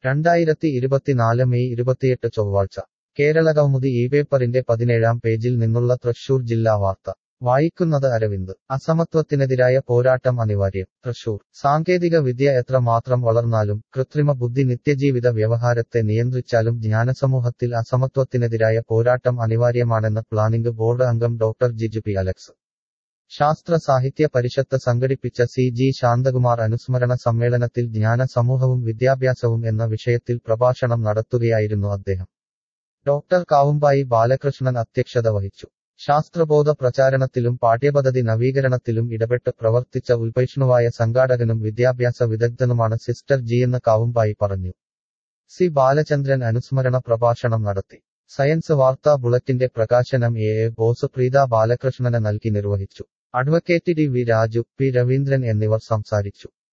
രണ്ടായിരത്തി ഇരുപത്തിനാല് മെയ് ഇരുപത്തിയെട്ട് ചൊവ്വാഴ്ച കേരള കൗമുദി ഈ പേപ്പറിന്റെ പതിനേഴാം പേജിൽ നിന്നുള്ള തൃശൂർ ജില്ലാ വാർത്ത വായിക്കുന്നത് അരവിന്ദ് അസമത്വത്തിനെതിരായ പോരാട്ടം അനിവാര്യം തൃശൂർ സാങ്കേതിക വിദ്യ എത്ര മാത്രം വളർന്നാലും കൃത്രിമ ബുദ്ധി നിത്യജീവിത വ്യവഹാരത്തെ നിയന്ത്രിച്ചാലും ജ്ഞാനസമൂഹത്തിൽ അസമത്വത്തിനെതിരായ പോരാട്ടം അനിവാര്യമാണെന്ന് പ്ലാനിംഗ് ബോർഡ് അംഗം ഡോക്ടർ ജിജു പി അലക്സ് ശാസ്ത്ര സാഹിത്യ പരിഷത്ത് സംഘടിപ്പിച്ച സി ജി ശാന്തകുമാർ അനുസ്മരണ സമ്മേളനത്തിൽ ജ്ഞാന സമൂഹവും വിദ്യാഭ്യാസവും എന്ന വിഷയത്തിൽ പ്രഭാഷണം നടത്തുകയായിരുന്നു അദ്ദേഹം ഡോക്ടർ കാവുമ്പായി ബാലകൃഷ്ണൻ അധ്യക്ഷത വഹിച്ചു ശാസ്ത്രബോധ പ്രചാരണത്തിലും പാഠ്യപദ്ധതി നവീകരണത്തിലും ഇടപെട്ട് പ്രവർത്തിച്ച ഉൽപൈഷ്ണുവായ സംഘാടകനും വിദ്യാഭ്യാസ വിദഗ്ധനുമാണ് സിസ്റ്റർ ജിയെന്ന് കാവുമ്പായി പറഞ്ഞു സി ബാലചന്ദ്രൻ അനുസ്മരണ പ്രഭാഷണം നടത്തി സയൻസ് വാർത്താ ബുള്ളറ്റിന്റെ പ്രകാശനം എ എ ബോസ് പ്രീത ബാലകൃഷ്ണന് നൽകി നിർവഹിച്ചു advocate D V Raju P Raveendran എന്നിവർ സംസാരിച്ചു